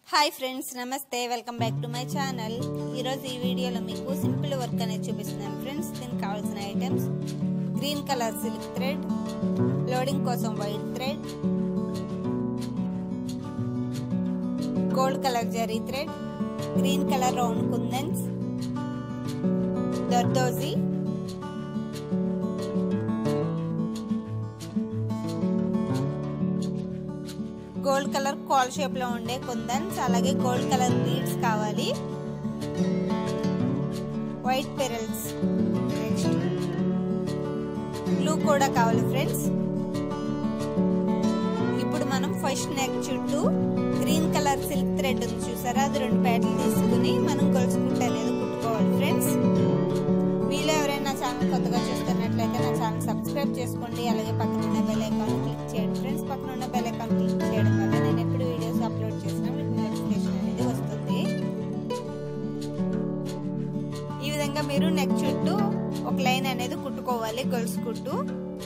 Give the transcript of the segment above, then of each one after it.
hi friends నమస్తే welcome back to my channel ఈరోజు ఈ వీడియోలో మీకు సింపుల్ వర్క్ అనేది చూపిస్తున్నాను ఫ్రెండ్స్ దీనికి కావాల్సిన items green colour silk thread loading కోసం వైట్ థ్రెడ్ గోల్డ్ కలర్ జరీ థ్రెడ్ గ్రీన్ కలర్ రౌండ్ కుందన్స్ దర్దోజీ గోల్డ్ కలర్ కాల్ షేప్ లో ఉండే కుందన్స్ అలాగే గోల్డ్ కలర్ బీడ్స్ కావాలి వైట్ పెరల్స్ నెక్స్ట్ బ్లూ కూడా కావాలి ఫ్రెండ్స్ ఇప్పుడు మనం ఫస్ట్ నెక్ చుట్టూ గ్రీన్ కలర్ సిల్క్ థ్రెడ్ ఉంది చూసారా అది రెండు ప్యాటర్లు తీసుకుని మనం గొలుసుకుంటే అనేది కుట్టుకోవాలి ఫ్రెండ్స్ మీలో ఎవరైనా నా ఛానల్ కొత్తగా చూస్తున్నట్లయితే నా ఛానల్ సబ్స్క్రైబ్ చేసుకోండి అలాగే పక్కన ఉన్న బెల్ ఐకాన్ క్లిక్ చేయండి ఫ్రెండ్స్ పక్కన ఉన్న బెల్ ఐకాన్ క్లిక్ చేయడం వల్ల నేను ఎప్పుడు వీడియోస్ అప్లోడ్ చేసినా మీకు నోటిఫికేషన్ అనేది వస్తుంది ఈ విధంగా మీరు నెక్ చుట్టూ ఒక లైన్ అనేది కుట్టుకోవాలి గొలుసు కుట్టు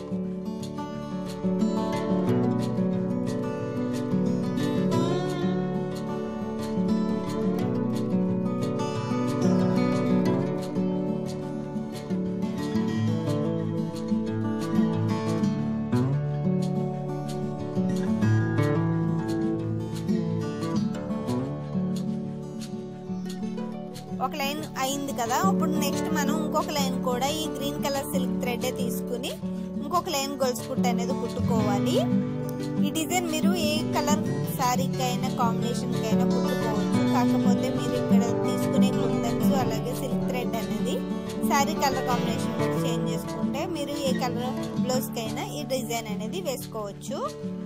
ఒక లైన్ అయింది కదా ఇప్పుడు నెక్స్ట్ మనం ఇంకొక లైన్ కూడా ఈ గ్రీన్ కలర్ సిల్క్ థ్రెడ్ తీసుకుని ఇంకొక లైన్ గొలుసు కుట్టు అనేది కుట్టుకోవాలి ఈ డిజైన్ మీరు ఏ కలర్ శారీకి అయినా కాంబినేషన్కి అయినా కుట్టుకోవచ్చు కాకపోతే మీరు ఇక్కడ తీసుకునే కుందన్స్ అలాగే సిల్క్ థ్రెడ్ అనేది శారీ కలర్ కాంబినేషన్ బట్టి చేంజ్ చేసుకుంటే మీరు ఏ కలర్ బ్లౌజ్కి అయినా ఈ డిజైన్ అనేది వేసుకోవచ్చు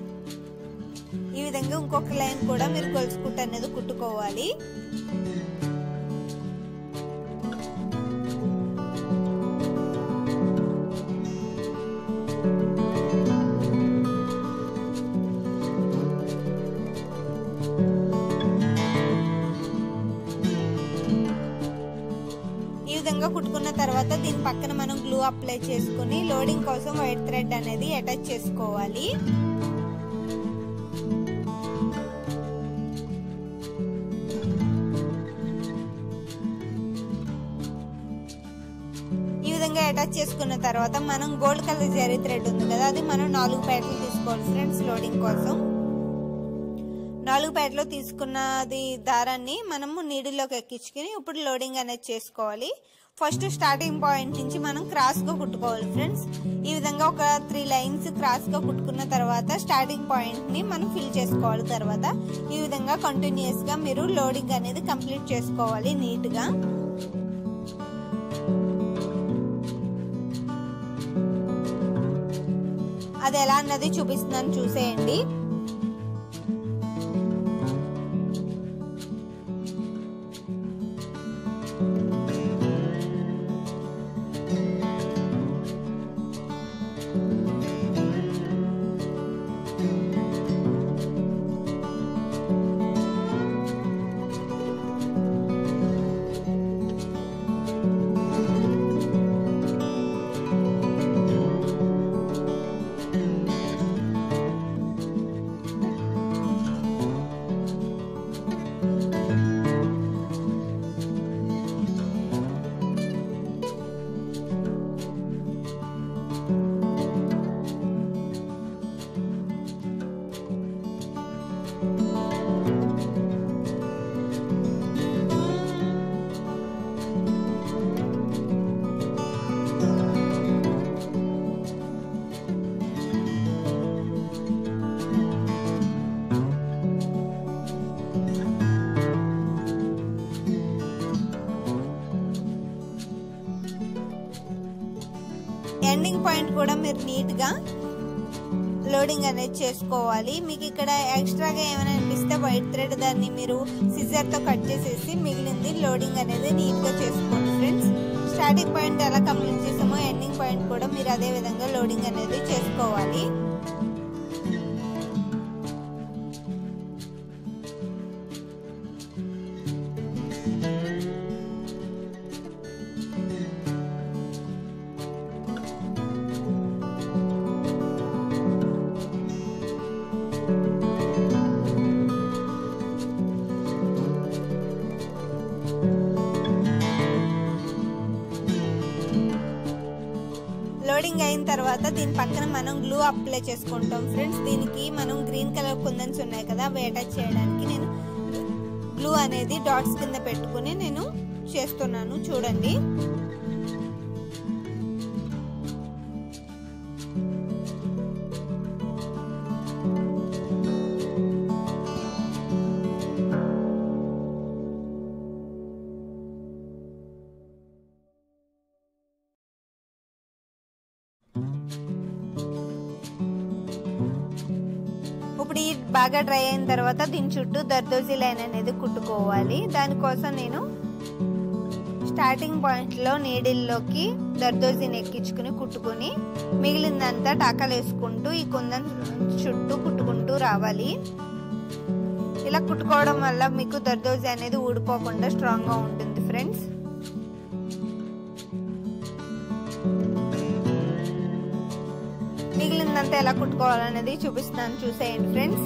ఈ విధంగా ఇంకొక లైన్ కూడా మీరు గొలుసు కుట్టు అనేది కుట్టుకోవాలి ఈ విధంగా కుట్టుకున్న తర్వాత దీని పక్కన మనం గ్లూ అప్లై చేసుకుని లోడింగ్ కోసం వైట్ థ్రెడ్ అనేది అటాచ్ చేసుకోవాలి ఈ విధంగా అటాచ్ చేసుకున్న తర్వాత మనం గోల్డ్ కలర్ జరీ థ్రెడ్ ఉంది కదా అది మనం నాలుగు ప్యాట్లు తీసుకోవాలి ఫ్రెండ్స్ లోడింగ్ కోసం నాలుగు ప్యాట్లో తీసుకున్నది దారాన్ని మనము నీడిలోకి ఎక్కించుకుని ఇప్పుడు లోడింగ్ అనేది చేసుకోవాలి ఫస్ట్ స్టార్టింగ్ పాయింట్ నుంచి మనం క్రాస్గా కుట్టుకోవాలి ఫ్రెండ్స్ ఈ విధంగా ఒక త్రీ లైన్స్ క్రాస్గా కుట్టుకున్న తర్వాత స్టార్టింగ్ పాయింట్ని మనం ఫిల్ చేసుకోవాలి తర్వాత ఈ విధంగా కంటిన్యూస్గా మీరు లోడింగ్ అనేది కంప్లీట్ చేసుకోవాలి నీట్గా అది ఎలా అన్నది చూపిస్తున్నాను చూసేయండి ఎండింగ్ పాయింట్ కూడా మీరు నీట్గా లోడింగ్ అనేది చేసుకోవాలి మీకు ఇక్కడ ఎక్స్ట్రాగా ఏమైనా అనిపిస్తే వైట్ థ్రెడ్ దాన్ని మీరు సిజర్తో కట్ చేసేసి మిగిలింది లోడింగ్ అనేది నీట్గా చేసుకోండి ఫ్రెండ్స్ స్టార్టింగ్ పాయింట్ ఎలా కంప్లీట్ చేసామో ఎండింగ్ పాయింట్ కూడా మీరు అదే విధంగా లోడింగ్ అనేది చేసుకోవాలి కటింగ్ అయిన తర్వాత దీని పక్కన మనం గ్లూ అప్లై చేసుకుంటాం ఫ్రెండ్స్ దీనికి మనం గ్రీన్ కలర్ కుందన్స్ ఉన్నాయి కదా అవి అటాచ్ చేయడానికి నేను గ్లూ అనేది డాట్స్ కింద పెట్టుకుని నేను చేస్తున్నాను చూడండి ఇప్పుడు ఈ బాగా డ్రై అయిన తర్వాత దీని చుట్టూ దర్దోజీ లైన్ అనేది కుట్టుకోవాలి దానికోసం నేను స్టార్టింగ్ పాయింట్లో నీడిల్లోకి దర్దోజీని ఎక్కించుకుని కుట్టుకుని మిగిలిందంతా టాకాలు వేసుకుంటూ ఈ కుందన్ చుట్టూ కుట్టుకుంటూ రావాలి ఇలా కుట్టుకోవడం వల్ల మీకు దర్దోజీ అనేది ఊడిపోకుండా స్ట్రాంగ్గా ఉంటుంది ఫ్రెండ్స్ మిగిలిందంతా ఎలా కుట్టుకోవాలనేది చూపిస్తాను చూసేయండి ఫ్రెండ్స్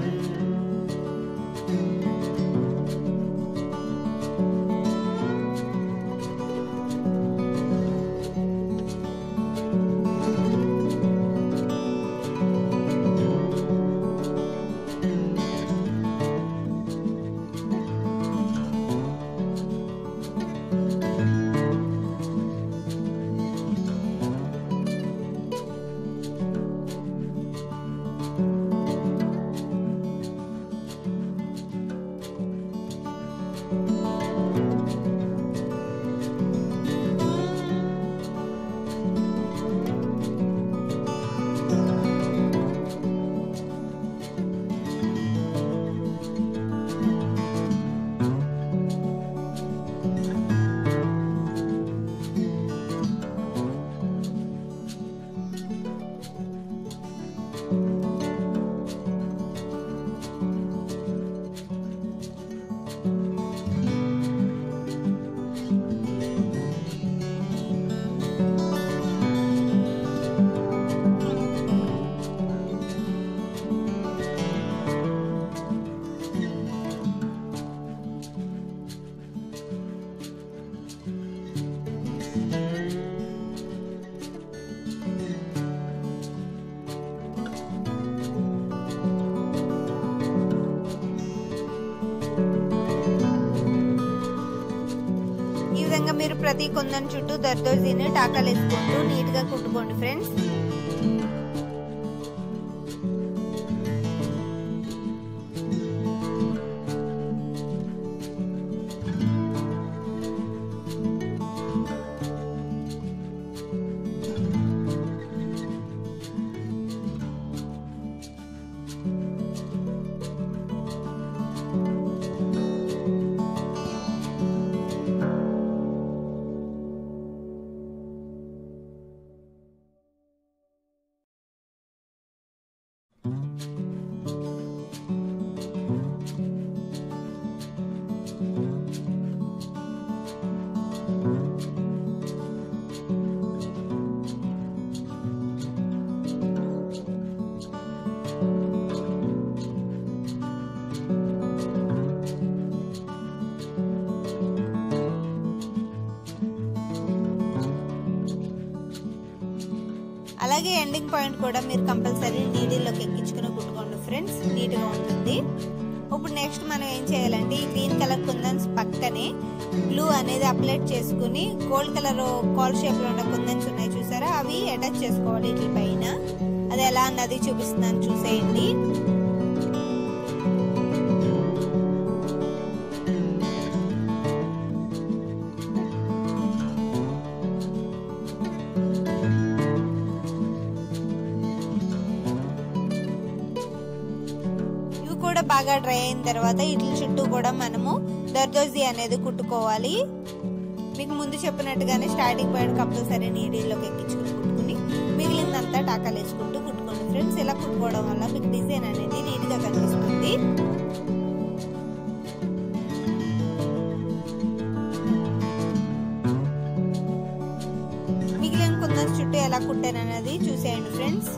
ఈ విధంగా మీరు ప్రతి కుందన్ చుట్టూ దర్దోజీని టాకాలు వేసుకుంటూ నీట్ గా కుట్టుకోండి ఫ్రెండ్స్ అలాగే ఎండింగ్ పాయింట్ కూడా మీరు కంపల్సరీ నీడిల్లోకి ఎక్కించుకుని కుట్టుకోండి ఫ్రెండ్స్ నీట్గా ఉంటుంది ఇప్పుడు నెక్స్ట్ మనం ఏం చేయాలంటే ఈ గ్రీన్ కలర్ కుందన్స్ పక్కనే బ్లూ అనేది అప్లై చేసుకుని గోల్డ్ కలర్ కాల్ షేప్ లో ఉన్న కుందన్స్ ఉన్నాయి చూసారా అవి అటాచ్ చేసుకోవాలి వీటి పైన అది ఎలా అన్నది చూపిస్తున్నాను చూసేయండి ఇవి కూడా బాగా డ్రై అయిన తర్వాత ఇట్ల చుట్టూ కూడా మనము దర్దోజీ అనేది కుట్టుకోవాలి మీకు ముందు చెప్పినట్టుగానే స్టార్టింగ్ పాయింట్ కంపల్సరీ నీడిల్లోకి ఎక్కించుకుని కుట్టుకుని మిగిలిందంతా టాకాలు వేసుకుంటూ కుట్టుకోండి ఫ్రెండ్స్ ఇలా కుట్టుకోవడం వల్ల మీకు డిజైన్ అనేది నీట్గా కనిపిస్తుంది మిగిలిన కుందన్ చుట్టూ ఎలా కుట్టాను అనేది చూసేయండి ఫ్రెండ్స్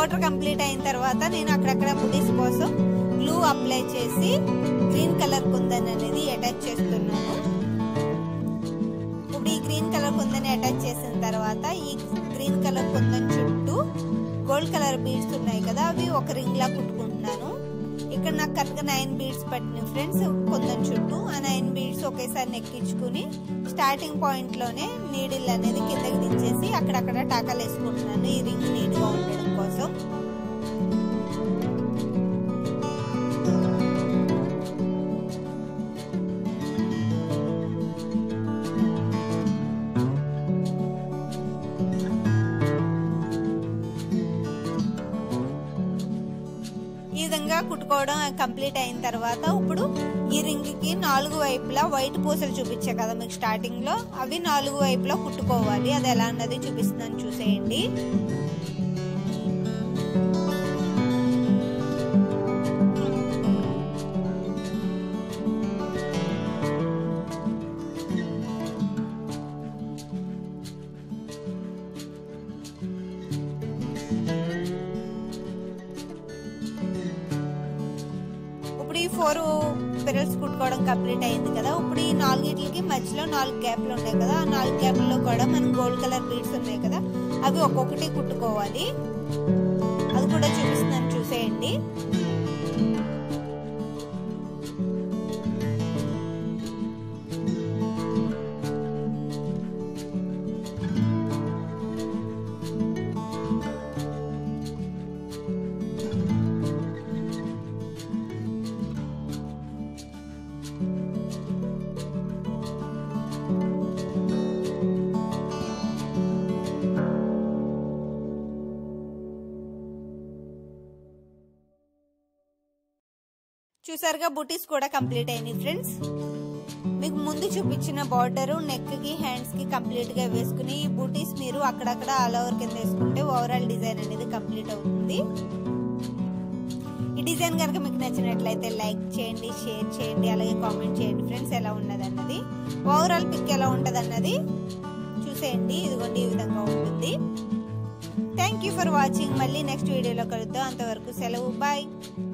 బోర్డర్ కంప్లీట్ అయిన తర్వాత నేను అక్కడక్కడ బుటీస్ కోసం గ్లూ అప్లై చేసి గ్రీన్ కలర్ కుందన్ అనేది అటాచ్ చేస్తున్నాను ఇప్పుడు ఈ గ్రీన్ కలర్ కుందని అటాచ్ చేసిన తర్వాత ఈ గ్రీన్ కలర్ కుందన్ చుట్టూ గోల్డ్ కలర్ బీడ్స్ ఉన్నాయి కదా అవి ఒక రింగ్ లా కుట్టుకుంటున్నాను ఇక్కడ నాకు కనుక నైన్ బీడ్స్ పట్టిన ఫ్రెండ్స్ కుందన్ చుట్టూ ఆ నైన్ బీడ్స్ ఒకేసారి నెక్కించుకుని స్టార్టింగ్ పాయింట్ లోనే నీడిల్ అనేది కిందకి దించేసి అక్కడక్కడ టాకాలు వేసుకుంటున్నాను ఈ రింగ్ నీట్ గా ఉండడం కోసం ఈ విధంగా కుట్టుకోవడం కంప్లీట్ అయిన తర్వాత ఇప్పుడు ఈ రింగ్ కి నాలుగు వైపులా వైట్ పూసలు చూపించా కదా మీకు స్టార్టింగ్ లో అవి నాలుగు వైపులా కుట్టుకోవాలి అది ఎలా అన్నది చూపిస్తున్నాను చూసేయండి ఇప్పుడు ఈ ఫోర్ పిరల్స్ కుట్టుకోవడం కంప్లీట్ అయింది కదా ఇప్పుడు ఈ నాలుగిట్లకి మధ్యలో నాలుగు గ్యాప్లు ఉన్నాయి కదా ఆ నాలుగు గ్యాప్లలో కూడా మనం గోల్డ్ కలర్ బీడ్స్ ఉన్నాయి కదా అవి ఒక్కొక్కటి కుట్టుకోవాలి అది కూడా చూపిస్తున్నాను చూసేయండి చూసారుగా బుటీస్ కూడా కంప్లీట్ అయినాయి ఫ్రెండ్స్ మీకు ముందు చూపించిన బార్డర్ నెక్ కి హ్యాండ్స్ కి కంప్లీట్ గా వేసుకుని ఈ బూటీస్ మీరు అక్కడక్కడ ఆల్ ఓవర్ కింద వేసుకుంటే ఓవరాల్ డిజైన్ అనేది కంప్లీట్ అవుతుంది ఈ డిజైన్ కనుక మీకు నచ్చినట్లయితే లైక్ చేయండి షేర్ చేయండి అలాగే కామెంట్ చేయండి ఫ్రెండ్స్ ఎలా ఉన్నది అన్నది ఓవరాల్ పిక్ ఎలా ఉంటది అన్నది చూసేయండి ఇదిగోండి ఈ విధంగా ఉంటుంది థ్యాంక్ యూ ఫర్ వాచింగ్ మళ్ళీ నెక్స్ట్ వీడియోలో కలుద్దాం అంతవరకు సెలవు బాయ్